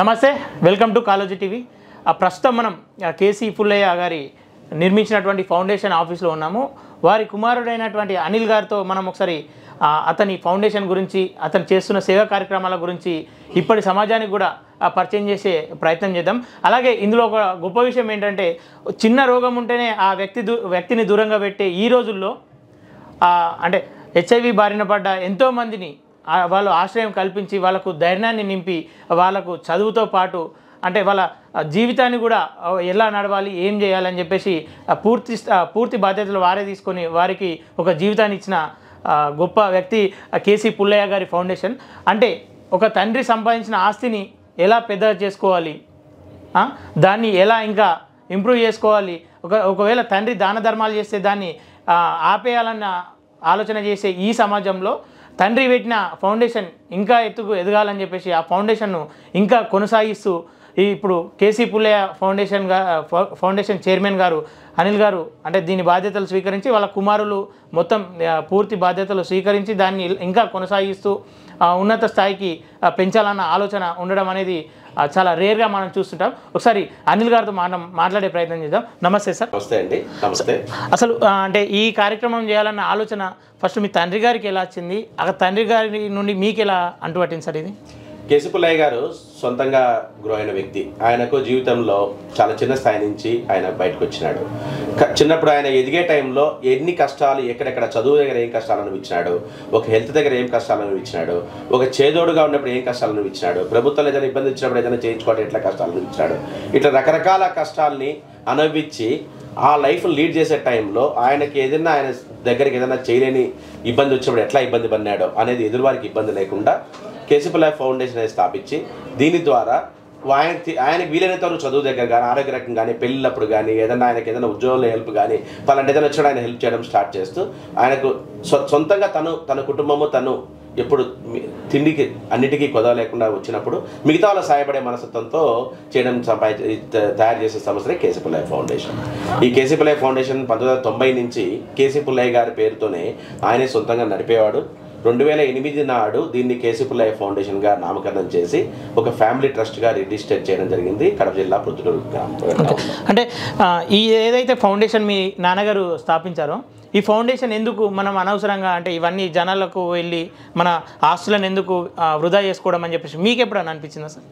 నమస్తే welcome to college TV ఆ ప్రస్తుతం మనం ఆ, కేసీ పుల్లయ్య గారి నిర్మించినటువంటి ఫౌండేషన్ ఆఫీస్లో ఉన్నాము వారి కుమారుడైనటువంటి అనిల్ గారితో మనం ఒకసారి ఆ, అతని ఫౌండేషన్ గురించి అతను చేస్తున్న సేవా కార్యక్రమాల గురించి ఇప్పటి సమాజానికి కూడా ఆ, పరిచయం చేసే ప్రయత్నం చేద్దాం అలాగే ఇందులో ఒక గొప్ప విషయం ఏంటంటే చిన్న రోగం ఉంటేనే ఆ వ్యక్తి దూ వ్యక్తిని దూరంగా పెట్టే ఈ రోజుల్లో ఆ, అంటే హెచ్ఐవి బారిన పడ్డ ఎంతోమందిని ఆ, వాళ్ళు ఆశ్రయం కల్పించి వాళ్ళకు ధైర్యాన్ని నింపి వాళ్ళకు చదువుతో పాటు అంటే వాళ్ళ ఆ, జీవితాన్ని కూడా ఆ, ఎలా నడవాలి ఏం చేయాలని చెప్పేసి ఆ, పూర్తి స్థ- ఆ, పూర్తి బాధ్యతలు వారే తీసుకొని వారికి ఒక జీవితాన్ని ఇచ్చిన ఆ, గొప్ప వ్యక్తి ఆ, కేసీ పుల్లయ్య గారి ఫౌండేషన్ అంటే ఒక తండ్రి సంపాదించిన ఆస్తిని ఎలా పెద్దగా చేసుకోవాలి ఆ? దాన్ని ఎలా ఇంకా ఇంప్రూవ్ చేసుకోవాలి ఒక ఒకవేళ తండ్రి దాన ధర్మాలు చేస్తే దాన్ని ఆ, ఆపేయాలన్న ఆలోచన చేసే ఈ సమాజంలో తండ్రి పెట్టిన ఫౌండేషన్ ఇంకా ఎత్తుకు ఎదగాలని చెప్పేసి ఆ ఫౌండేషన్ను ఇంకా కొనసాగిస్తూ ఈ ఇప్పుడు కేసీ పుల్లయ్య ఫౌండేషన్ గా ఫౌ- ఫౌండేషన్ చైర్మన్ గారు అనిల్ గారు అంటే దీని బాధ్యతలు స్వీకరించి వాళ్ళ కుమారులు మొత్తం ఆ, పూర్తి బాధ్యతలు స్వీకరించి దాన్ని ఇంకా కొనసాగిస్తూ ఆ, ఉన్నత స్థాయికి ఆ, పెంచాలన్న ఆలోచన ఉండడం అనేది ఆ, చాలా రేర్గా మనం చూస్తుంటాం ఒకసారి అనిల్ గారితో మనం మాట్లాడే ప్రయత్నం చేద్దాం నమస్తే సార్ నమస్తే అండి నమస్తే అసలు ఆ, అంటే ఈ కార్యక్రమం చేయాలన్న ఆలోచన ఫస్ట్ మీ తండ్రి గారికి ఎలా వచ్చింది ఆ తండ్రి గారి నుండి మీకు ఎలా అంటుపట్టింది సార్ ఇది కేశపుల్లయ్య గారు సొంతంగా గ్రో అయిన వ్యక్తి ఆయనకు జీవితంలో చాలా చిన్న స్థాయి నుంచి ఆయన బయటకు వచ్చినాడు క- చిన్నప్పుడు ఆయన ఎదిగే టైంలో ఎన్ని కష్టాలు ఎక్కడెక్కడ చదువు దగ్గర ఏం కష్టాలు అనిపించినాడు ఒక హెల్త్ దగ్గర ఏం కష్టాలు అనిపించినాడు ఒక చేదోడుగా ఉన్నప్పుడు ఏం కష్టాలు అనిపించినాడు ప్రభుత్వం ఏదైనా ఇబ్బంది వచ్చినప్పుడు ఏదైనా చేయించుకోవడం ఎట్లా కష్టాలు అనిపించినాడు ఇట్లా రకరకాల కష్టాల్ని అనుభవించి ఆ లైఫ్ లీడ్ చేసే టైంలో ఆయనకి ఏదైనా ఆయన దగ్గరికి ఏదైనా చేయలేని ఇబ్బంది వచ్చినప్పుడు ఎట్లా ఇబ్బంది పడినాడో అనేది ఎదురువారికి ఇబ్బంది లేకుండా కేసీపీ లైఫ్ ఫౌండేషన్ అనేది స్థాపించి దీని ద్వారా ఆయన ఆయనకి వీలైనంత వరకు చదువు దగ్గర కానీ ఆరోగ్య రకం కానీ పెళ్ళినప్పుడు కానీ ఏదైనా ఆయనకి ఏదైనా ఉద్యోగంలో హెల్ప్ కానీ పలాంటి ఏదైనా వచ్చినా ఆయన హెల్ప్ చేయడం స్టార్ట్ చేస్తూ ఆయనకు సొ- సొంతంగా తను తన కుటుంబము తను ఎప్పుడు మీ- తిండికి అన్నిటికీ కొదవ లేకుండా వచ్చినప్పుడు మిగతా వాళ్ళ సహాయపడే మనస్తత్వంతో చేయడం సంపాదించి తయారు చేసే సంస్థనే కేసీ పుల్లయ్య ఫౌండేషన్ ఈ కేసీ పుల్లయ్య ఫౌండేషన్ పంతొమ్మిది వందల తొంభై నుంచి కేసీ పుల్లయ్య గారి పేరుతోనే ఆయనే సొంతంగా నడిపేవాడు రెండు వేల ఎనిమిది నాడు దీన్ని కేసీ పుల్లయ్య ఫౌండేషన్గా నామకరణం చేసి ఒక ఫ్యామిలీ ట్రస్ట్గా రిజిస్టర్ చేయడం జరిగింది కడప జిల్లా ప్రొద్దుటూరు గ్రామం అంటే ఆ, ఈ ఏదైతే ఫౌండేషన్ మీ నాన్నగారు స్థాపించారో ఈ ఫౌండేషన్ ఎందుకు మనం అనవసరంగా అంటే ఇవన్నీ జనాలకు వెళ్ళి మన ఆస్తులను ఎందుకు ఆ, వృధా చేసుకోవడం అని చెప్పేసి మీకు ఎప్పుడన్నా అనిపించిందా సార్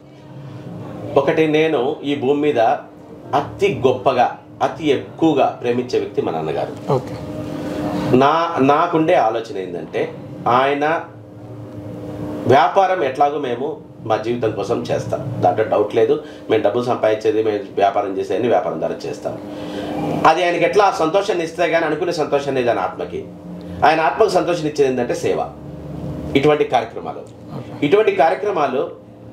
ఒకటి నేను ఈ భూమి మీద అతి గొప్పగా అతి ఎక్కువగా ప్రేమించే వ్యక్తి మా నాన్నగారు ఓకే నా నాకుండే ఆలోచన ఏంటంటే ఆయన వ్యాపారం ఎట్లాగో మేము మా జీవితం కోసం చేస్తాం దాంట్లో డౌట్ లేదు మేము డబ్బులు సంపాదించేది మేము వ్యాపారం చేసేది వ్యాపారం ద్వారా చేస్తాం అది ఆయనకి ఎట్లా ఆ సంతోషాన్ని ఇస్తే కానీ అనుకునే సంతోషాన్ని ఇది ఆయన ఆత్మకి ఆయన ఆత్మకు సంతోషం ఇచ్చేది ఏంటంటే సేవ ఇటువంటి కార్యక్రమాలు ఇటువంటి కార్యక్రమాలు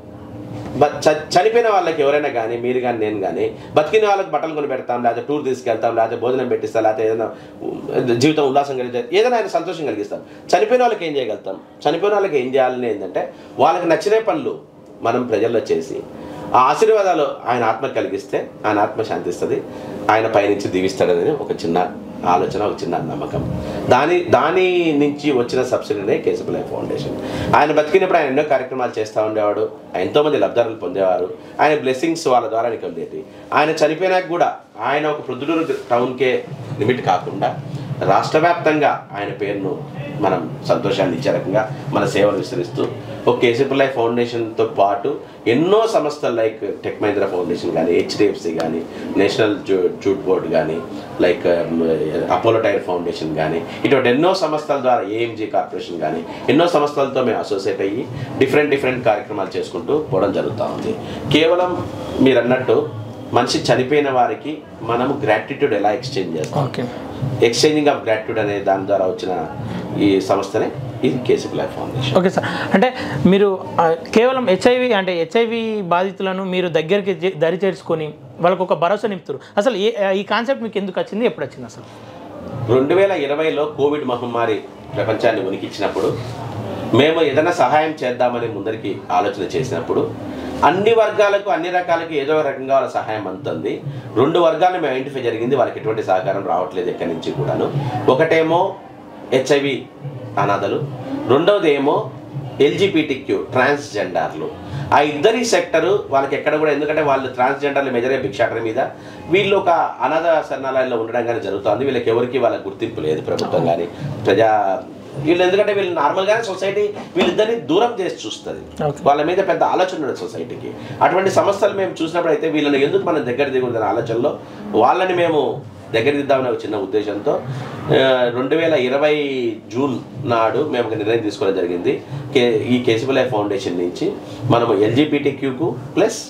బ- చ- చనిపోయిన వాళ్ళకి ఎవరైనా కానీ మీరు కానీ నేను కానీ బతికిన వాళ్ళకి బట్టలు కొని పెడతాం లేకపోతే టూర్ తీసుకెళ్తాం లేకపోతే భోజనం పెట్టిస్తాం లేకపోతే ఏదైనా ఉ- జీవితం ఉల్లాసం కలిగే ఏదైనా ఆయన సంతోషం కలిగిస్తాం చనిపోయిన వాళ్ళకి ఏం చేయగలుగుతాం చనిపోయిన వాళ్ళకి ఏం చేయాలని ఏంటంటే వాళ్ళకి నచ్చిన పనులు మనం ప్రజల్లో చేసి ఆ ఆశీర్వాదాలు ఆయన ఆత్మ కలిగిస్తే ఆయన ఆత్మ శాంతిస్తుంది ఆయన పైనుంచి దీవిస్తాడని ఒక చిన్న ఆలోచన ఒక చిన్న నమ్మకం దాని దాని నుంచి వచ్చిన సబ్సిడీనే కేశపులై ఫౌండేషన్ ఆయన బతికినప్పుడు ఆయన ఎన్నో కార్యక్రమాలు చేస్తూ ఉండేవాడు ఎంతోమంది లబ్ధారులు పొందేవారు ఆయన బ్లెస్సింగ్స్ వాళ్ళ ద్వారా నీకు ఉండేది ఆయన చనిపోయినాక కూడా ఆయన ఒక ప్రొద్దుటూరు టౌన్కే లిమిట్ కాకుండా రాష్ట్ర వ్యాప్తంగా ఆయన పేరును మనం సంతోషాన్ని ఇచ్చే రకంగా మన సేవలు విస్తరిస్తూ ఒక కేసీపీ లైఫ్ ఫౌండేషన్తో పాటు ఎన్నో సంస్థలు లైక్ టెక్ మహీంద్రా ఫౌండేషన్ కానీ హెచ్డిఎఫ్సి కానీ నేషనల్ జూ జూట్ బోర్డ్ కానీ లైక్ అపోలో టైర్ ఫౌండేషన్ కానీ ఇటువంటి ఎన్నో సంస్థల ద్వారా ఏఎంజీ కార్పొరేషన్ కానీ ఎన్నో సంస్థలతో మేము అసోసియేట్ అయ్యి డిఫరెంట్ డిఫరెంట్ కార్యక్రమాలు చేసుకుంటూ పోవడం జరుగుతూ ఉంది కేవలం మీరు అన్నట్టు మనిషి చనిపోయిన వారికి మనము గ్రాటిట్యూడ్ ఎలా ఎక్స్చేంజ్ చేస్తాం ఓకే ఎక్స్చేంజింగ్ ఆఫ్ గ్రాట్యూడ్ అనే దాని ద్వారా వచ్చిన ఈ సంస్థనే ఇది KC life foundation okay sir అంటే మీరు ఆ, కేవలం హెచ్ఐవి అంటే హెచ్ఐవి బాధితులను మీరు దగ్గరికి జే- దరి చేర్చుకొని వాళ్ళకు ఒక భరోసా నింపుతారు అసలు ఏ ఈ కాన్సెప్ట్ మీకు ఎందుకు వచ్చింది ఎప్పుడు వచ్చింది అసలు రెండు వేల ఇరవైలో కోవిడ్ మహమ్మారి ప్రపంచాన్ని ఉనికిచ్చినప్పుడు మేము ఏదైనా సహాయం చేద్దామని ముందరికి ఆలోచన చేసినప్పుడు అన్ని వర్గాలకు అన్ని రకాలకు ఏదో ఒక రకంగా వాళ్ళ సహాయం అందుతుంది రెండు వర్గాలను మేము ఐడెంటిఫై జరిగింది వాళ్ళకి ఎటువంటి సహకారం రావట్లేదు ఎక్కడి నుంచి కూడాను ఒకటేమో హెచ్ఐవి అనాథలు రెండవది ఏమో ఎల్జిబిటిక్యూ ట్రాన్స్జెండర్లు ఆ ఇద్దరి సెక్టరు వాళ్ళకి ఎక్కడ కూడా ఎందుకంటే వాళ్ళు ట్రాన్స్జెండర్లు మెజరే భిక్షాటన మీద వీళ్ళు ఒక అనాథ శరణాలయాల్లో ఉండడం కానీ జరుగుతుంది వీళ్ళకి ఎవరికి వాళ్ళ గుర్తింపు లేదు ప్రభుత్వం కానీ ప్రజా వీళ్ళు ఎందుకంటే వీళ్ళు నార్మల్గానే సొసైటీ వీళ్ళిద్దరిని దూరం చేసి చూస్తుంది Okay. వాళ్ళ మీద పెద్ద ఆలోచన ఉండదు సొసైటీకి అటువంటి సంస్థలు మేము చూసినప్పుడు అయితే వీళ్ళని ఎందుకు మనం దగ్గర దిగుతుందనే ఆలోచనలో వాళ్ళని మేము దగ్గర దిద్దామనే ఒక చిన్న ఉద్దేశంతో రెండు వేల ఇరవై జూన్ నాడు మేము ఒక నిర్ణయం తీసుకోవడం జరిగింది కే ఈ కేశవలయ ఫౌండేషన్ నుంచి మనము ఎల్జీబీటీ క్యూకు ప్లస్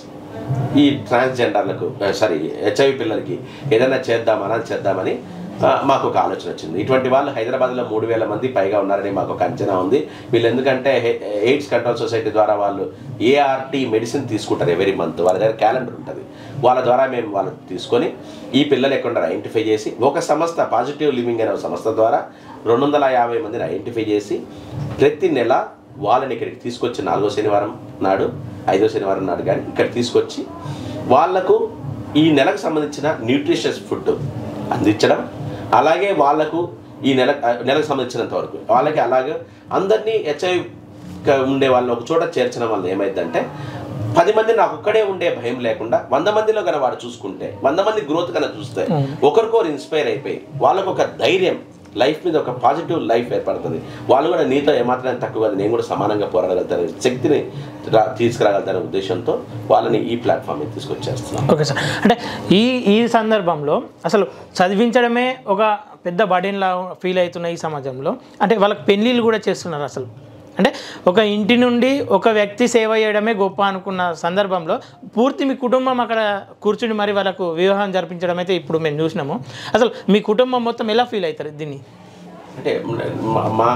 ఈ ట్రాన్స్జెండర్లకు సారీ హెచ్ఐవి పిల్లలకి ఏదైనా చేద్దామని చేద్దామని ఆ, మాకు ఒక ఆలోచన వచ్చింది ఇటువంటి వాళ్ళు హైదరాబాద్లో మూడు వేల మంది పైగా ఉన్నారని మాకు ఒక అంచనా ఉంది వీళ్ళు ఎందుకంటే హె- ఎయిడ్స్ కంట్రోల్ సొసైటీ ద్వారా వాళ్ళు ఏఆర్టీ మెడిసిన్ తీసుకుంటారు ఎవరీ మంత్ వాళ్ళ దగ్గర క్యాలెండర్ ఉంటుంది వాళ్ళ ద్వారా మేము వాళ్ళు తీసుకొని ఈ పిల్లలు ఎక్కడ ఐడెంటిఫై చేసి ఒక సంస్థ పాజిటివ్ లివింగ్ అనే ఒక సంస్థ ద్వారా రెండు వందల యాభై మందిని ఐడెంటిఫై చేసి ప్రతి నెల వాళ్ళని ఇక్కడికి తీసుకొచ్చి నాలుగో శనివారం నాడు ఐదో శనివారం నాడు కానీ ఇక్కడ తీసుకొచ్చి వాళ్లకు ఈ నెలకు సంబంధించిన న్యూట్రిషియస్ ఫుడ్ అందించడం అలాగే వాళ్లకు ఈ నెల నెలకు సంబంధించినంత వరకు వాళ్ళకి అలాగే అందరినీ హెచ్ఐవి ఉండే వాళ్ళని ఒక చోట చేర్చడం వల్ల ఏమైందంటే పది మంది నాకు ఒక్కడే ఉండే భయం లేకుండా వంద మందిలో కనుక వాడు చూసుకుంటే వంద మంది గ్రోత్ కనుక చూస్తే ఒకరికొకరు ఇన్స్పైర్ అయిపోయి వాళ్ళకు ఒక ధైర్యం లైఫ్ మీద ఒక పాజిటివ్ లైఫ్ ఏర్పడుతుంది వాళ్ళు కూడా నీతో ఏమాత్రం తక్కువ కాదు నేను కూడా సమానంగా పోరాడగలుగుతాను శక్తిని రా- తీసుకురాగలుగుతానే ఉద్దేశంతో వాళ్ళని ఈ ప్లాట్ఫామ్ మీద తీసుకొచ్చేస్తున్నాం ఓకే సార్ అంటే ఈ ఈ సందర్భంలో అసలు చదివించడమే ఒక పెద్ద బడీన్లా ఫీల్ అవుతున్న ఈ సమాజంలో అంటే వాళ్ళకి పెళ్ళిళ్ళు కూడా చేస్తున్నారు అసలు అంటే ఒక ఇంటి నుండి ఒక వ్యక్తి సేవ చేయడమే గొప్ప అనుకున్న సందర్భంలో పూర్తి మీ కుటుంబం అక్కడ కూర్చుని మరి వాళ్ళకు వివాహం జరిపించడం అయితే ఇప్పుడు మేము చూసినాము అసలు మీ కుటుంబం మొత్తం ఎలా ఫీల్ అవుతారు దీన్ని అంటే మా- మా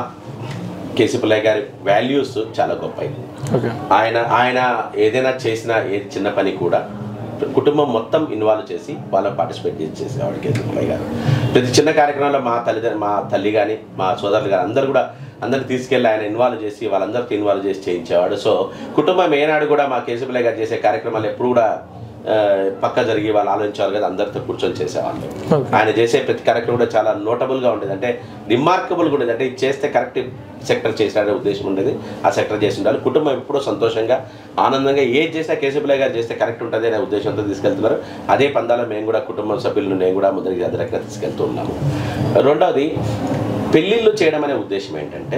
కేసీ పుల్లయ్య గారి వాల్యూస్ చాలా గొప్పవి ఓకే ఆయన ఆయన ఏదైనా చేసిన ఏ చిన్న పని కూడా కుటుంబం మొత్తం ఇన్వాల్వ్ చేసి వాళ్ళ పార్టిసిపేట్ చేసి చేసేవాడు కేసీ పుల్లయ్య గారు ప్రతి చిన్న కార్యక్రమంలో మా తల్లిదండ్రులు మా తల్లి కానీ మా సోదరులు కానీ అందరూ కూడా అందరిని తీసుకెళ్ళి ఆయన ఇన్వాల్వ్ చేసి వాళ్ళందరితో ఇన్వాల్వ్ చేసి చేయించేవాడు సో కుటుంబం ఏనాడు కూడా మా కేసీ పుల్లయ్య గారు చేసే కార్యక్రమాలు ఎప్పుడు కూడా ఆ, పక్క జరిగి వాళ్ళు ఆలోచించాలి కదా అందరితో కూర్చొని చేసేవాళ్ళు Okay. ఆయన చేసే ప్రతి కార్యక్రమం కూడా చాలా నోటబుల్గా ఉండేది అంటే రిమార్కబుల్గా ఉండేది అంటే ఇది చేస్తే కరెక్ట్ సెక్టర్ చేసినాడే ఉద్దేశం ఉండేది ఆ సెక్టర్ చేసి ఉండాలి కుటుంబం ఎప్పుడూ సంతోషంగా ఆనందంగా ఏది చేసినా కేశవలయ్య గారు చేస్తే కరెక్ట్ ఉంటుంది అనే ఉద్దేశంతో తీసుకెళ్తున్నారు అదే పందాలో మేము కూడా కుటుంబం సభ్యులను నేను కూడా ముందరికి అదే రకంగా తీసుకెళ్తూ ఉన్నాము రెండవది పెళ్ళిళ్ళు చేయడం అనే ఉద్దేశం ఏంటంటే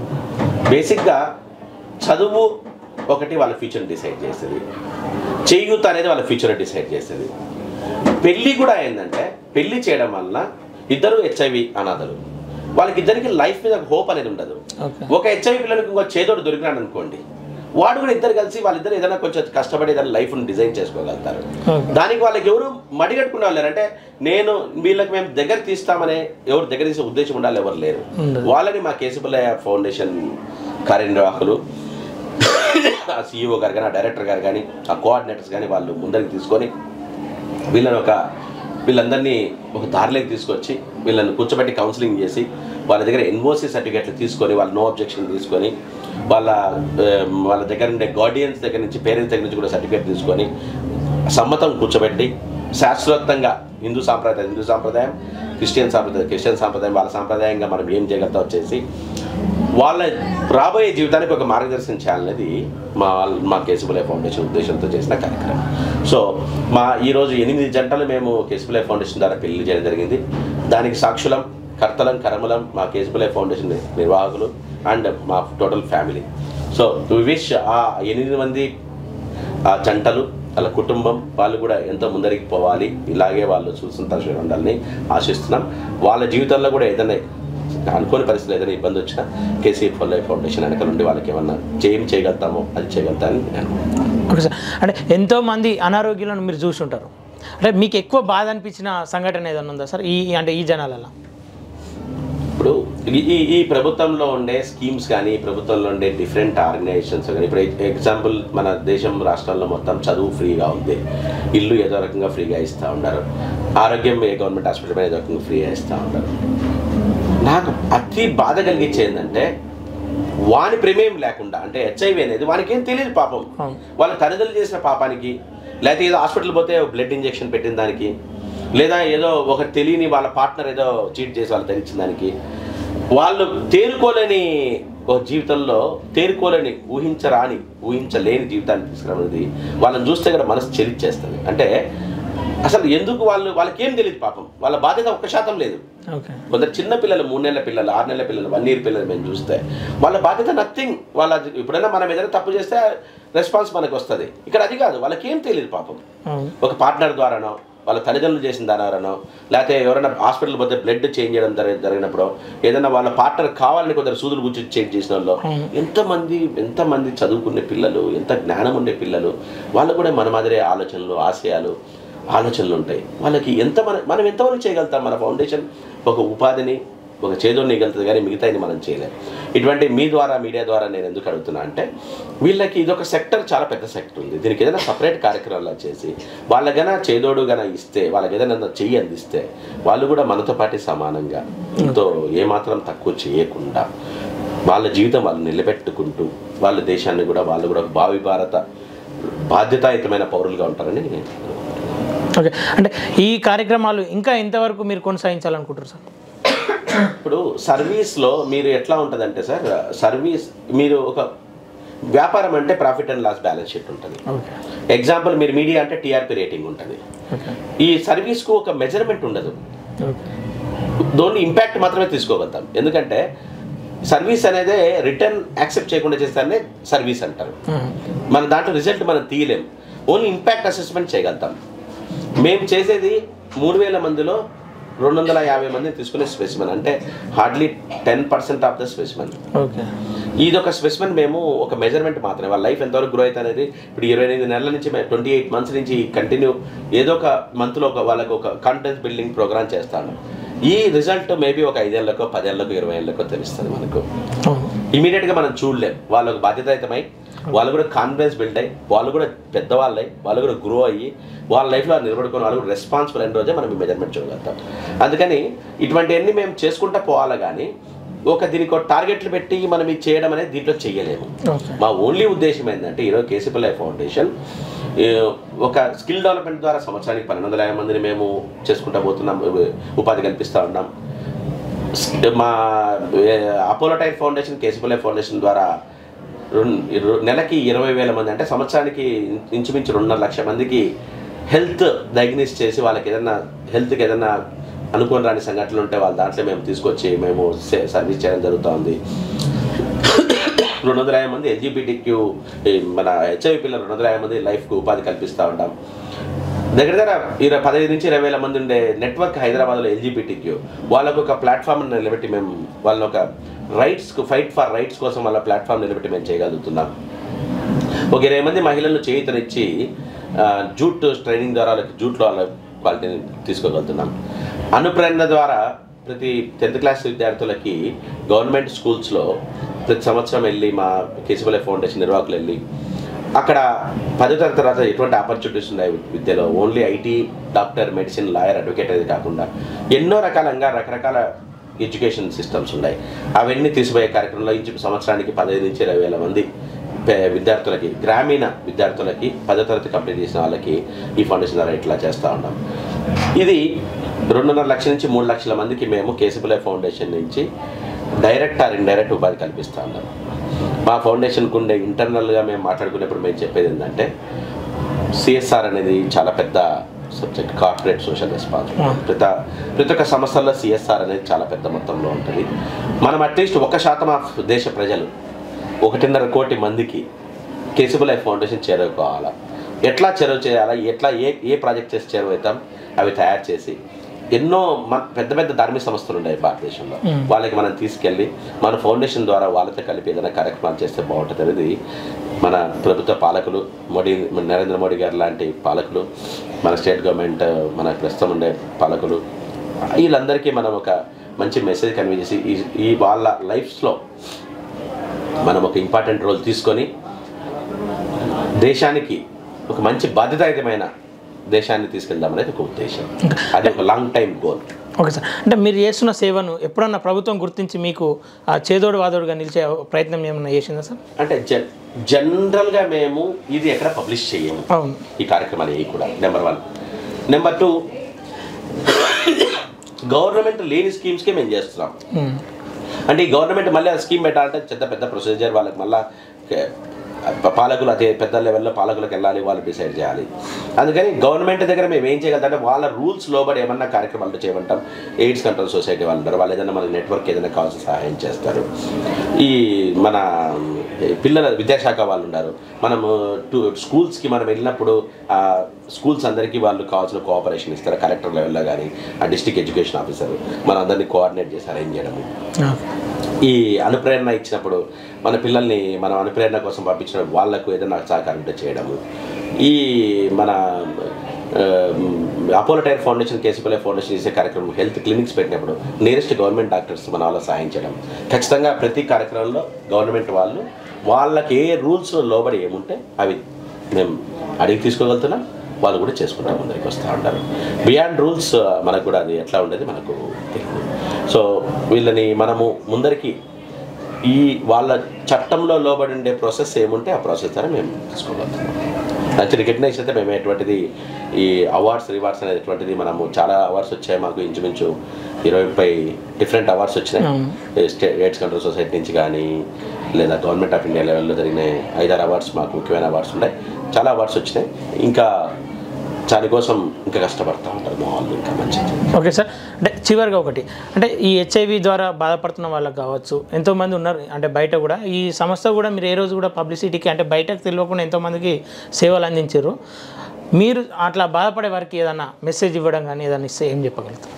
బేసిక్గా చదువు ఒకటి వాళ్ళ ఫ్యూచర్ డిసైడ్ చేస్తుంది చేయూత అనేది వాళ్ళ ఫ్యూచర్ డిసైడ్ చేస్తుంది పెళ్ళి కూడా ఏంటంటే పెళ్లి చేయడం వలన ఇద్దరు హెచ్ఐవి అనాథలు వాళ్ళకి ఇద్దరికి లైఫ్ మీద హోప్ అనేది ఉండదు ఓకే ఒక హెచ్ఐవి పిల్లలకి ఇంకో చేదోడు దొరికినాడు అనుకోండి వాడు కూడా ఇద్దరు కలిసి వాళ్ళిద్దరు ఏదైనా కొంచెం కష్టపడి ఏదైనా లైఫ్ని డిజైన్ చేసుకోగలుగుతారు ఓకే దానికి వాళ్ళకి ఎవరు మడిగట్టుకునే వాళ్ళు లేరు. అంటే నేను వీళ్ళకి మేము దగ్గర తీస్తామనే ఎవరు దగ్గర తీసే ఉద్దేశం ఉండాలి ఎవరు లేరు ఉండదు. వాళ్ళని మా కేశపుల్లయ్య ఫౌండేషన్ కార్యనిర్వాహకులు ఆ సిఇఓ గారు కానీ ఆ డైరెక్టర్ గారు కానీ ఆ కోఆర్డినేటర్స్ కానీ వాళ్ళు ముందరికి తీసుకొని వీళ్ళని ఒక వీళ్ళందరినీ ఒక దారిలోకి తీసుకొచ్చి వీళ్ళని కూర్చోబెట్టి కౌన్సిలింగ్ చేసి వాళ్ళ దగ్గర ఎన్ఓసి సర్టిఫికెట్లు తీసుకొని వాళ్ళ నో అబ్జెక్షన్ తీసుకొని వాళ్ళ ఆ, వాళ్ళ దగ్గర ఉండే గార్డియన్స్ దగ్గర నుంచి పేరెంట్స్ దగ్గర నుంచి కూడా సర్టిఫికేట్ తీసుకొని సమ్మతం కూర్చోబెట్టి శాశ్వతంగా హిందూ సాంప్రదాయం హిందూ సాంప్రదాయం క్రిస్టియన్ సాంప్రదాయం క్రిస్టియన్ సాంప్రదాయం వాళ్ళ సాంప్రదాయంగా మనం ఏం చేయగలుగుతాం వచ్చేసి వాళ్ళ రాబోయే జీవితానికి ఒక మార్గదర్శనం చేయాలనేది మా మా కేసుబులే ఫౌండేషన్ ఉద్దేశంతో చేసిన కార్యక్రమం సో మా ఈరోజు ఎనిమిది జంటలు మేము కేసుబులే ఫౌండేషన్ ద్వారా పెళ్లి చేయడం జరిగింది దానికి సాక్షులం కర్తలం కరమలం మా కేసుబులే ఫౌండేషన్ నిర్వాహకులు అండ్ మా టోటల్ ఫ్యామిలీ సో విష్ ఆ ఎనిమిది మంది ఆ జంటలు వాళ్ళ కుటుంబం వాళ్ళు కూడా ఎంతో ముందరికి పోవాలి ఇలాగే వాళ్ళు సుసంతోషంగా ఉండాలని ఆశిస్తున్నాం వాళ్ళ జీవితంలో కూడా ఏదైనా అనుకోని పరిస్థితులు ఏదైనా ఇబ్బంది వచ్చినా కేసీ ఫొల్లై ఫౌండేషన్ వెనక నుండి వాళ్ళకి ఏమన్నా చేయం చేయగలుగుతామో అది చేయగలుగుతామని నేను ఓకే సార్ అంటే ఎంతో మంది అనారోగ్యాలను మీరు చూసుంటారు అంటే మీకు ఎక్కువ బాధ అనిపించిన సంఘటన ఏదైనా ఉందా సార్ ఈ అంటే ఈ జనాలలో ఇప్పుడు ఈ- ఈ ఈ ప్రభుత్వంలో ఉండే స్కీమ్స్ కానీ ఈ ప్రభుత్వంలో ఉండే డిఫరెంట్ ఆర్గనైజేషన్స్ కానీ ఇప్పుడు ఎగ్జాంపుల్ మన దేశం రాష్ట్రాల్లో మొత్తం చదువు ఫ్రీగా ఉంది ఇల్లు ఏదో రకంగా ఫ్రీగా ఇస్తూ ఉన్నారు ఆరోగ్యం ఏ గవర్నమెంట్ హాస్పిటల్ మీద ఏదో రకంగా ఫ్రీగా ఇస్తూ ఉన్నారు నాకు అతి బాధ కలిగించేది ఏంటంటే వాని ప్రమేయం లేకుండా అంటే హెచ్ఐవి అనేది వానికి ఏం తెలియదు పాపం అవును. వాళ్ళ తల్లిదండ్రులు చేసిన పాపానికి లేకపోతే ఏదో హాస్పిటల్ పోతే బ్లడ్ ఇంజెక్షన్ పెట్టిన దానికి లేదా ఏదో ఒక తెలియని వాళ్ళ పార్ట్నర్ ఏదో చీట్ చేసి వాళ్ళు తెలిసిన దానికి వాళ్ళు తేరుకోలేని ఒక జీవితంలో తేరుకోలేని ఊహించరాని ఊహించలేని జీవితాన్ని తీసుకురావడం వాళ్ళని చూస్తే కూడా మనసు చెలిచ్చేస్తుంది అంటే అసలు ఎందుకు వాళ్ళు వాళ్ళకి ఏం తెలియదు పాపం వాళ్ళ బాధ్యత ఒక్క శాతం లేదు ఓకే కొందరు చిన్న పిల్లలు మూడు నెలల పిల్లలు ఆరు నెలల పిల్లలు వన్ ఇయర్ పిల్లలు మేము చూస్తే వాళ్ళ బాధ్యత నథింగ్ వాళ్ళ ఎప్పుడైనా మనం ఏదైనా తప్పు చేస్తే రెస్పాన్స్ మనకు వస్తుంది ఇక్కడ అది కాదు వాళ్ళకి ఏం తెలియదు పాపం అవును ఒక పార్ట్నర్ ద్వారానో వాళ్ళ తల్లిదండ్రులు చేసిన ద్వారానో లేకపోతే ఎవరైనా హాస్పిటల్ పోతే బ్లడ్ చేంజ్ చేయడం జరి జరిగినప్పుడు ఏదైనా వాళ్ళ పార్ట్నర్ కావాలని కొందరు సూదులు గురించి చేంజ్ చేసిన వాళ్ళు అవును. ఎంతమంది ఎంతమంది చదువుకునే పిల్లలు ఎంత జ్ఞానం ఉండే పిల్లలు వాళ్ళు కూడా మన మాదిరే ఆలోచనలు ఆశయాలు ఆలోచనలు ఉంటాయి వాళ్ళకి ఎంత మన మనం ఎంతవరకు చేయగలుగుతాం మన ఫౌండేషన్ ఒక ఉపాధిని ఒక చేదోని ఇగలుగుతుంది కానీ మిగతాది మనం చేయలేం ఇటువంటి మీ ద్వారా మీడియా ద్వారా నేను ఎందుకు అడుగుతున్నా అంటే వీళ్ళకి ఇదొక సెక్టర్ చాలా పెద్ద సెక్టర్ ఉంది దీనికి ఏదైనా సపరేట్ కార్యక్రమాలు చేసి వాళ్ళకైనా చేదోడు గన ఇస్తే వాళ్ళకి ఏదైనా చెయ్యి అందిస్తే వాళ్ళు కూడా మనతో పాటు సమానంగా ఎంతో ఏమాత్రం తక్కువ చేయకుండా వాళ్ళ జీవితం వాళ్ళు నిలబెట్టుకుంటూ వాళ్ళ దేశాన్ని కూడా వాళ్ళు కూడా ఒక భావి భారత బాధ్యతాయుతమైన పౌరులుగా ఉంటారని నేను ఓకే అంటే ఈ కార్యక్రమాలు ఇంకా ఎంతవరకు మీరు కొనసాగించాలనుకుంటారు సార్ ఇప్పుడు సర్వీస్లో మీరు ఎట్లా ఉంటుందంటే సార్ సర్వీస్ మీరు ఒక వ్యాపారం అంటే profit and loss balance sheet ఉంటుంది ఓకే ఎగ్జాంపుల్ మీరు మీడియా అంటే టీఆర్పీ రేటింగ్ ఉంటుంది ఓకే ఈ సర్వీస్కు ఒక మెజర్మెంట్ ఉండదు ఓకే దోన్ని ఇంపాక్ట్ మాత్రమే తీసుకోగలుగుతాం ఎందుకంటే సర్వీస్ అనేది రిటర్న్ యాక్సెప్ట్ చేయకుండా చేస్తానే సర్వీస్ అంటారు మన దాంట్లో రిజల్ట్ మనం తీయలేం ఓన్లీ ఇంపాక్ట్ అసెస్మెంట్ చేయగలుగుతాం మేము చేసేది మూడు వేల మందిలో రెండు వందల యాభై మందిని తీసుకునే స్పెసిమెన్ అంటే hardly ten percent of the specimen okay ఇది ఒక స్పెసిమెన్ మేము ఒక మెజర్మెంట్ మాత్రమే వాళ్ళ లైఫ్ ఎంతవరకు గ్రో అవుతుంది అనేది ఇప్పుడు ఇరవై ఎనిమిది నెలల నుంచి ట్వంటీ ఎయిట్ మంత్స్ నుంచి కంటిన్యూ ఏదో ఒక మంత్లో ఒక వాళ్ళకి ఒక కాన్ఫిడెన్స్ బిల్డింగ్ ప్రోగ్రామ్ చేస్తాను ఈ రిజల్ట్ మేబీ ఒక ఐదేళ్లకో పదేళ్లకో ఇరవై ఏళ్ళకో తెలుస్తుంది మనకు అవును ఇమీడియట్గా మనం చూడలేం వాళ్ళకు బాధ్యతాయుతమై వాళ్ళు కూడా కాన్ఫిడెన్స్ బిల్డ్ అయ్యి వాళ్ళు కూడా పెద్దవాళ్ళై వాళ్ళు కూడా గ్రో అయ్యి వాళ్ళ లైఫ్లో నిలబడుకొని వాళ్ళు కూడా రెస్పాన్సిబుల్ అయిన రోజే మనం ఈ మెజర్మెంట్ చూడగలుగుతాం అందుకని ఇటువంటివన్నీ మేము చేసుకుంటా పోవాలి కానీ ఒక దీనికి ఒక టార్గెట్లు పెట్టి మనం ఇది చేయడం అనేది దీంట్లో చేయలేము ఓకే మా ఓన్లీ ఉద్దేశం ఏంటంటే ఈరోజు కేసీపీఎల్ఐ ఫౌండేషన్ ఈ, ఒక స్కిల్ డెవలప్మెంట్ ద్వారా సంవత్సరానికి పన్నెండు వందల యాభై మందిని మేము చేసుకుంటా పోతున్నాం ఉపాధి కల్పిస్తూ ఉన్నాం మా ఏ, Apollo tyre foundation KCPLI foundation ద్వారా రెండు ఇరు- నెలకి ఇరవై వేల మంది అంటే సంవత్సరానికి ఇం- ఇంచుమించు రెండున్నర లక్ష మందికి హెల్త్ డయాగ్నోస్ చేసి వాళ్ళకి ఏదైనా హెల్త్కి ఏదైనా అనుకోని రాని సంఘటనలు ఉంటే వాళ్ళ దాంట్లో మేము తీసుకొచ్చి మేము సే- సర్వీస్ చేయడం జరుగుతుంది రెండు వందల యాభై మంది ఎల్జీబీటీ క్యూ మన హెచ్ఐవి పిల్లలు రెండు వందల యాభై మంది లైఫ్కి ఉపాధి కల్పిస్తూ ఉంటాం దగ్గర దగ్గర ఇరవై పదహైదు నుంచి ఇరవై వేల మంది ఉండే నెట్వర్క్ హైదరాబాద్లో ఎల్జీబీటీ క్యూ వాళ్ళకు ఒక ప్లాట్ఫామ్ నిలబెట్టి మేము వాళ్ళని ఒక రైట్స్కు ఫైట్ ఫర్ రైట్స్ కోసం వాళ్ళ ప్లాట్ఫామ్ నిలబెట్టి మేము చేయగలుగుతున్నాం ఒక ఇరవై మంది మహిళలను చేయుతనిచ్చి ఆ, జూట్ ట్రైనింగ్ ద్వారా వాళ్ళకి జూట్లో వాళ్ళ క్వాలిటీని తీసుకోగలుగుతున్నాం అనుప్రేరణ ద్వారా ప్రతి టెన్త్ క్లాస్ విద్యార్థులకి గవర్నమెంట్ స్కూల్స్లో ప్రతి సంవత్సరం వెళ్ళి మా కేశవలయ ఫౌండేషన్ నిర్వాహకులు వెళ్ళి అక్కడ పదో తరగతి తర్వాత ఎటువంటి ఆపర్చునిటీస్ ఉన్నాయి విద్యలో only IT doctor medicine lawyer advocate అనేది కాకుండా ఎన్నో రకాలంగా రకరకాల ఎడ్యుకేషన్ సిస్టమ్స్ ఉన్నాయి అవన్నీ తీసిపోయే కార్యక్రమంలో ఇంచు సంవత్సరానికి పదహైదు నుంచి ఇరవై వేల మంది పే- విద్యార్థులకి గ్రామీణ విద్యార్థులకి పదో తరగతి కంప్లీట్ చేసిన వాళ్ళకి ఈ ఫౌండేషన్ ద్వారా ఇట్లా చేస్తూ ఉన్నాం ఇది రెండున్నర లక్షల నుంచి మూడు లక్షల మందికి మేము కేసీపీలై ఫౌండేషన్ నుంచి డైరెక్ట్ ఆర్ ఇండైరెక్ట్ ఉపాధి కల్పిస్తూ ఉన్నాం మా ఫౌండేషన్కు ఉండే ఇంటర్నల్గా మేము మాట్లాడుకునేప్పుడు మేము చెప్పేది ఏంటంటే సిఎస్ఆర్ అనేది చాలా పెద్ద సబ్జెక్ట్ కార్పొరేట్ సోషల్ రెస్పాన్సిబిలిటీ ప్రతి ప్రతి ఒక్క సంస్థల్లో సిఎస్ఆర్ అనేది చాలా పెద్ద మొత్తంలో ఉంటుంది మనం అట్లీస్ట్ ఒక శాతం ఆఫ్ దేశ ప్రజలు ఒకటిన్నర కోటి మందికి కేసీబుల్ లైఫ్ ఫౌండేషన్ చేరుకోవాలా ఎట్లా చెరువు చేయాలా ఎట్లా ఏ ఏ ప్రాజెక్ట్ చేసి చేరువవుతాం అవి తయారు చేసి ఎన్నో మ పెద్ద పెద్ద ధార్మిక సంస్థలు ఉన్నాయి భారతదేశంలో వాళ్ళకి మనం తీసుకెళ్ళి మన ఫౌండేషన్ ద్వారా వాళ్ళతో కలిపి ఏదైనా కార్యక్రమాలు చేస్తే బాగుంటుంది అనేది మన ప్రభుత్వ పాలకులు మోడీ మన నరేంద్ర మోడీ గారు లాంటి పాలకులు మన స్టేట్ గవర్నమెంట్ మన ప్రస్తుతం ఉండే పాలకులు వీళ్ళందరికీ మనం ఒక మంచి మెసేజ్ కన్వే చేసి ఈ ఈ వాళ్ళ లైఫ్స్లో మనం ఒక ఇంపార్టెంట్ రోల్ తీసుకొని దేశానికి ఒక మంచి బాధ్యతాయుతమైన దేశాన్ని తీసుకెళ్దాం అనేది ఒక ఉద్దేశం అది ఒక long time goal okay sir అంటే మీరు చేస్తున్న సేవను ఎప్పుడన్నా ప్రభుత్వం గుర్తించి మీకు ఆ చేదోడు వాదోడుగా నిలిచే ప్రయత్నం ఏమన్నా చేసిందా సార్ అంటే జన్ జనరల్గా మేము ఇది ఎక్కడ పబ్లిష్ చేయము అవును ఈ కార్యక్రమాలు ఏవి కూడా number one number two government లేని స్కీమ్స్కే మేము చేస్తున్నాం ఉమ్. అంటే ఈ గవర్నమెంట్ మళ్ళీ ఆ స్కీమ్ పెట్టాలంటే పెద్ద పెద్ద ప్రొసీజర్ వాళ్ళకి మళ్ళీ పాలకులు అదే పెద్ద లెవెల్లో పాలకులకు వెళ్ళాలి వాళ్ళు డిసైడ్ చేయాలి అందుకని గవర్నమెంట్ దగ్గర మేము ఏం చేయగలుగుతాం అంటే వాళ్ళ రూల్స్ లోబడి ఏమన్నా కార్యక్రమాలు చేయమంటాం ఎయిడ్స్ కంట్రోల్ సొసైటీ వాళ్ళు ఉంటారు వాళ్ళు ఏదైనా మన నెట్వర్క్ ఏదైనా కావాల్సిన సహాయం చేస్తారు ఈ మన పిల్లల విద్యాశాఖ వాళ్ళు ఉన్నారు మనము టూ స్కూల్స్కి మనం వెళ్ళినప్పుడు ఆ స్కూల్స్ అందరికీ వాళ్ళు కావాల్సిన కోఆపరేషన్ ఇస్తారు కలెక్టర్ లెవెల్లో కానీ ఆ డిస్ట్రిక్ట్ ఎడ్యుకేషన్ ఆఫీసర్ మన అందరినీ కోఆర్డినేట్ చేసి అరేంజ్ చేయడము ఈ అనుప్రేరణ ఇచ్చినప్పుడు మన పిల్లల్ని మనం అనుప్రేరణ కోసం పంపించిన వాళ్ళకు ఏదైనా సహకారం ఉంటే చేయడము ఈ మన Apollo tyre foundation KCPLI foundation చేసే కార్యక్రమం హెల్త్ క్లినిక్స్ పెట్టినప్పుడు నియరెస్ట్ గవర్నమెంట్ డాక్టర్స్ మన వాళ్ళ సహాయం చేయడం ఖచ్చితంగా ప్రతి కార్యక్రమంలో గవర్నమెంట్ వాళ్ళు వాళ్ళకి ఏ రూల్స్ లోబడి ఏముంటే అవి మేము అడిగి తీసుకోగలుగుతున్నాం వాళ్ళు కూడా చేసుకుంటాం ముందరికి వస్తూ ఉంటారు బియాండ్ రూల్స్ మనకు కూడా అది ఎట్లా ఉండేది మనకు తెలియదు సో వీళ్ళని మనము ముందరికి ఈ వాళ్ళ చట్టంలో లోబడి ఉండే ప్రాసెస్ ఏముంటే ఆ ప్రాసెస్ ద్వారా మేము తీసుకోగలుగుతున్నాం మంచి రికగ్నైజ్ అయితే మేము ఎటువంటిది ఈ అవార్డ్స్ రివార్డ్స్ అనేటువంటిది మనము చాలా అవార్డ్స్ వచ్చాయి మాకు ఇంచుమించు ఇరవై ముప్పై డిఫరెంట్ అవార్డ్స్ వచ్చినాయి స్టేట్ ఎయిడ్స్ కంట్రోల్ సొసైటీ నుంచి కానీ లేదా గవర్నమెంట్ ఆఫ్ ఇండియా లెవెల్లో జరిగిన ఐదారు అవార్డ్స్ మాకు ముఖ్యమైన అవార్డ్స్ ఉన్నాయి చాలా అవార్డ్స్ వచ్చినాయి ఇంకా దానికోసం ఇంకా కష్టపడతా ఉంటారు మా వాళ్ళు ఇంకా మంచిది ఓకే సార్ అంటే చివరిగా ఒకటి అంటే ఈ హెచ్ఐవి ద్వారా బాధపడుతున్న వాళ్ళకి కావచ్చు ఎంతోమంది ఉన్నారు అంటే బయట కూడా ఈ సంస్థ కూడా మీరు ఏ రోజు కూడా పబ్లిసిటీకి అంటే బయటకు తెలియకుండా ఎంతోమందికి సేవలు అందించారు మీరు అట్లా బాధపడే వారికి ఏదైనా మెసేజ్ ఇవ్వడం కానీ ఏదైనా ఇస్తే ఏం చెప్పగలుగుతారు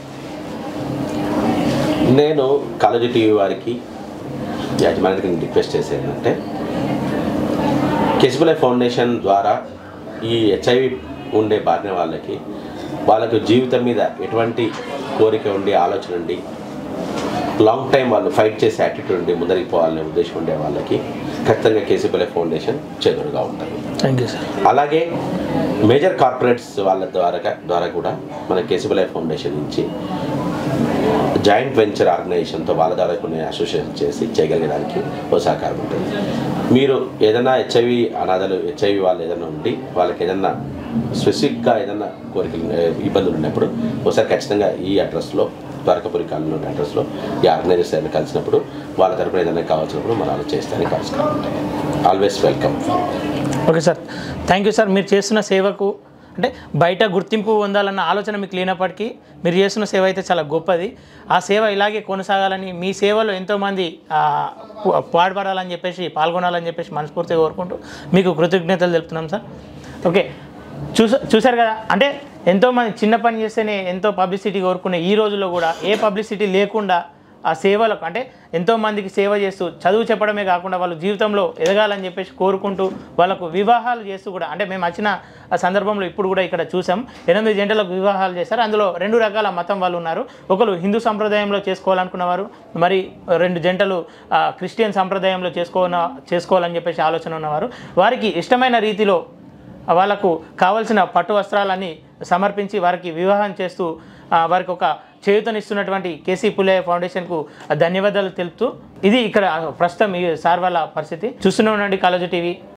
నేను కాలేజీ టీవీ వారికి యాజమాన్యానికి నేను రిక్వెస్ట్ చేసేది ఏంటంటే కెసిబులై ఫౌండేషన్ ద్వారా ఈ హెచ్ఐవి ఉండే బారిన వాళ్ళకి వాళ్ళకు జీవితం మీద ఎటువంటి కోరిక ఉండి ఆలోచన ఉండి లాంగ్ టైం వాళ్ళు ఫైట్ చేసే యాటిట్యూడ్ ఉండి ముందరికి పోవాలనే ఉద్దేశం ఉండే వాళ్ళకి ఖచ్చితంగా కేసీపల్లి ఫౌండేషన్ చేదురుగా ఉంటుంది థ్యాంక్ యూ సార్ అలాగే మేజర్ కార్పొరేట్స్ వాళ్ళ ద్వారా ద్వారా కూడా మన కేసీబలై ఫౌండేషన్ నుంచి జాయింట్ వెంచర్ ఆర్గనైజేషన్తో వాళ్ళ ద్వారా కొన్ని అసోసియేషన్ చేసి చేయగలిగడానికి ఒక సహకారం ఉంటుంది మీరు ఏదైనా హెచ్ఐవి అనాథలు హెచ్ఐవి వాళ్ళు ఏదైనా ఉండి వాళ్ళకి ఏదైనా స్పెసిఫిక్గా ఏదైనా కోరికలు ఏ, ఇబ్బందులు ఉన్నప్పుడు ఒకసారి ఖచ్చితంగా ఈ అడ్రస్లో ద్వారకపురి కాలనీ ఉన్న అడ్రస్లో ఈ ఆర్గనైజేషన్ కలిసినప్పుడు వాళ్ళ తరపున ఏదైనా కావాల్సినప్పుడు మనం అలా చేస్తానికి ఆస్కారం ఉంటుంది always welcome okay sir thank you sir మీరు చేస్తున్న సేవకు అంటే బయట గుర్తింపు పొందాలన్న ఆలోచన మీకు లేనప్పటికీ మీరు చేస్తున్న సేవ అయితే చాలా గొప్పది ఆ సేవ ఇలాగే కొనసాగాలని మీ సేవలో ఎంతోమంది ఆ, పా- పాటుపడాలని చెప్పేసి పాల్గొనాలని చెప్పేసి మనస్ఫూర్తిగా కోరుకుంటూ మీకు కృతజ్ఞతలు తెలుపుతున్నాం సార్ ఓకే చూసా చూశారు కదా అంటే ఎంతోమంది చిన్న పని చేస్తేనే ఎంతో పబ్లిసిటీ కోరుకునే ఈ రోజుల్లో కూడా ఏ పబ్లిసిటీ లేకుండా ఆ సేవలకు అంటే ఎంతోమందికి సేవ చేస్తూ చదువు చెప్పడమే కాకుండా వాళ్ళు జీవితంలో ఎదగాలని చెప్పేసి కోరుకుంటూ వాళ్ళకు వివాహాలు చేస్తూ కూడా అంటే మేము వచ్చిన ఆ సందర్భంలో ఇప్పుడు కూడా ఇక్కడ చూసాం ఎనిమిది జంటలకు వివాహాలు చేశారు అందులో రెండు రకాల మతం వాళ్ళు ఉన్నారు ఒకరు హిందూ సంప్రదాయంలో చేసుకోవాలనుకున్నవారు మరి రెండు జంటలు ఆ, క్రిస్టియన్ సంప్రదాయంలో చేసుకోన చేసుకోవాలని చెప్పేసి ఆలోచన ఉన్నవారు వారికి ఇష్టమైన రీతిలో వాళ్ళకు కావలసిన పట్టు వస్త్రాలన్నీ సమర్పించి వారికి వివాహం చేస్తూ ఆ, వారికి ఒక చేయూతనిస్తున్నటువంటి కేసీ పుల్లయ్య ఫౌండేషన్కు ధన్యవాదాలు తెలుపుతూ ఇది ఇక్కడ ప్రస్తుతం ఈ సార్ వాళ్ళ పరిస్థితి చూస్తూనే ఉండండి కాలేజీ టీవీ